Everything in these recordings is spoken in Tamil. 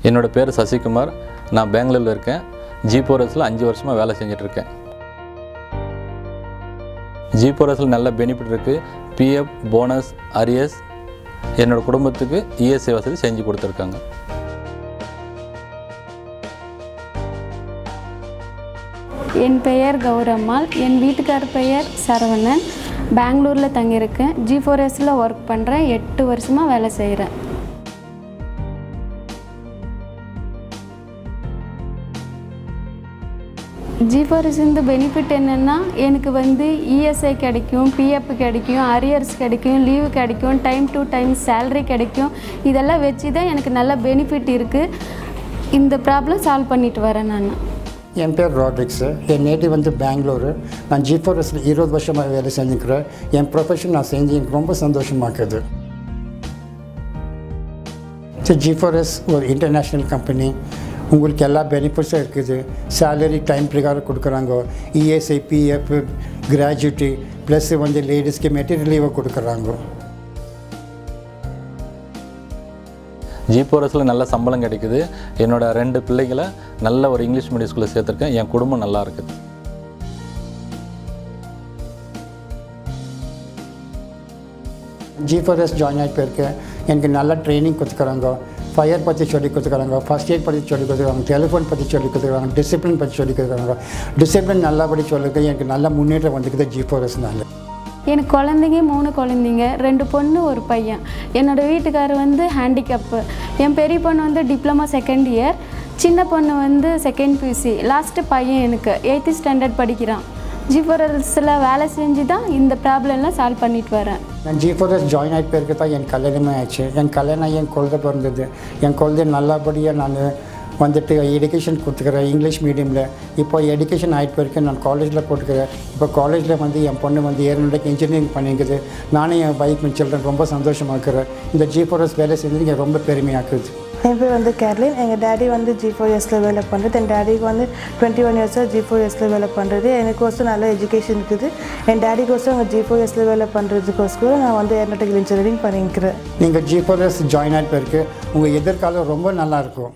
என்னோட பேர் சசிகுமார் நான் பெங்களூரில் இருக்கேன் ஜிபோரஸில் அஞ்சு வருஷமாக வேலை செஞ்சிட்ருக்கேன் ஜிபோரஸில் நல்ல பெனிஃபிட் இருக்குது பிஎஃப் போனஸ் அரியஸ் என்னோட குடும்பத்துக்கு இஎஸ்ஐ வசதி செஞ்சு கொடுத்துருக்காங்க என் பெயர் கௌரம்மாள் என் வீட்டுக்கார் பெயர் சரவணன் பெங்களூரில் தங்கியிருக்கேன் ஜி ஃபோர் எஸில் ஒர்க் பண்ணுறேன் எட்டு வருஷமாக வேலை செய்கிறேன் ஜி ஃபோர் இந்த பெனிஃபிட் என்னென்னா எனக்கு வந்து இஎஸ்ஐ கிடைக்கும் பிஎஃப் கிடைக்கும் அரியர்ஸ் கிடைக்கும் லீவு கிடைக்கும் டைம் டு டைம் சேலரி கிடைக்கும் இதெல்லாம் வச்சு தான் எனக்கு நல்ல பெனிஃபிட் இருக்குது இந்த ப்ராப்ளம் சால்வ் பண்ணிட்டு வரேன் நான் என் பேர் ராட்ரிக்ஸு என் நேட்டிவ் வந்து பெங்களூரு நான் ஜிஃபோரஸில் இருபது வருஷமாக வேலை செஞ்சுக்கிறேன் என் ப்ரொஃபஷன் நான் செஞ்சு எனக்கு ரொம்ப சந்தோஷமாக்குது ஸோ ஜிஃபோரஸ் ஒரு இன்டர்நேஷ்னல் கம்பெனி உங்களுக்கு எல்லா பெனிஃபிட்ஸும் இருக்குது சேலரி டைம் பிரகாரம் கொடுக்குறாங்க இஎஸ்ஐ பிஎஃப் கிராஜுவிட்டி ப்ளஸ் வந்து லேடிஸ்க்கு மெட்டீரியல் லீவை கொடுக்குறாங்க ஜிபோரஸில் நல்ல சம்பளம் கிடைக்குது என்னோட ரெண்டு பிள்ளைகளை நல்ல ஒரு இங்கிலீஷ் மீடியம் ஸ்கூலில் சேர்த்துருக்கேன் என் குடும்பம் நல்லா இருக்குது ஜிஃபோரஸ் ஜாயின் ஆகி போயிருக்கேன் எனக்கு நல்லா ட்ரைனிங் கொடுத்துக்கிறாங்க ஃபயர் பற்றி சொல்லி கொடுத்துக்கிறாங்க ஃபஸ்ட் எய்ட் பற்றி சொல்லி கொடுத்துருக்காங்க டெலிஃபோன் பற்றி சொல்லி கொடுத்துருக்காங்க டிசிப்ளின் பற்றி சொல்லி கொடுக்குறாங்க டிசிப்ளின் நல்லபடி சொல்லிருக்கு எனக்கு நல்ல முன்னேற்றம் வந்துக்குது ஜிஃபோரஸ்னால எனக்கு குழந்தைங்க மூணு குழந்தைங்க ரெண்டு பொண்ணு ஒரு பையன் என்னோடய வீட்டுக்காரர் வந்து ஹேண்டிகேப்பு என் பெரிய பொண்ணு வந்து டிப்ளமா செகண்ட் இயர் சின்ன பொண்ணு வந்து செகண்ட் பியூசி லாஸ்ட்டு பையன் எனக்கு எயித்து ஸ்டாண்டர்ட் படிக்கிறான் ஜிஃபோரஸில் வேலை செஞ்சு தான் இந்த ப்ராப்ளம்லாம் சால்வ் பண்ணிட்டு வரேன் நான் ஜிஃபோரஸ் ஜாயின் ஆகி போயிருக்கு தான் என் கல்யாணமே ஆச்சு என் கல்யாணம் என் குழந்தை பிறந்தது என் குழந்தை நல்லபடியாக நான் வந்துட்டு எஜுகேஷன் கொடுத்துக்கிறேன் இங்கிலீஷ் மீடியமில் இப்போ எஜுகேஷன் ஆகிட்டு போயிருக்கேன் நான் காலேஜில் போட்டுக்கிறேன் இப்போ காலேஜில் வந்து என் பொண்ணு வந்து ஏரோநாட்டிக் இன்ஜினியரிங் பண்ணிக்குது நானும் என் பைக் சில்ட்ரன் ரொம்ப சந்தோஷமாக இருக்கிறேன் இந்த ஜிஃபோரஸ் வேலை செஞ்சது எனக்கு ரொம்ப பெருமையாக்குது என் பேர் வந்து கேர்லின் எங்கள் டேடி வந்து ஜி ஃபோர் இயர்ஸில் வேலை பண்ணுறது என் டேடிக்கு வந்து டுவெண்ட்டி ஒன் இயர்ஸாக ஜி ஃபோர் இயர்ஸில் வேலை பண்ணுறது எனக்கோசம் நல்ல எஜுகேஷன் இருக்குது என் டேடிக்கோசம் அங்கே ஜி ஃபோர் இயர்ஸில் வேலை பண்ணுறதுக்கோசரம் நான் வந்து ஏரோநாட்டிக்கல் இன்ஜினியரிங் பண்ணிக்கிறேன் நீங்கள் ஜிஃபோரஸ் ஜாயின் ஆகி போயிருக்கு உங்கள் எதிர்காலம் ரொம்ப நல்லாயிருக்கும்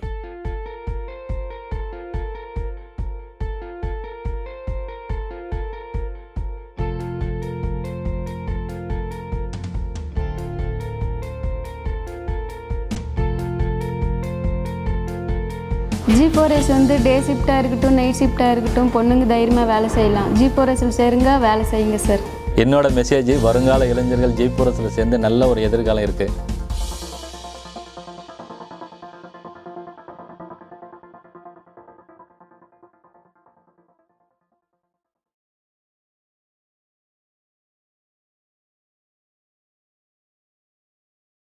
ஜி ஃபோர்எஸ் வந்து டே ஷிஃப்ட்டாக இருக்கட்டும் நைட் ஷிஃப்ட்டாக இருக்கட்டும் பொண்ணுங்க தைரியமாக வேலை செய்யலாம் ஜி ஃபோர்எஸில் சேருங்க வேலை செய்யுங்க சார் என்னோட மெசேஜ் வருங்கால இளைஞர்கள் ஜெய்புரஸில் சேர்ந்து நல்ல ஒரு எதிர்காலம் இருக்குது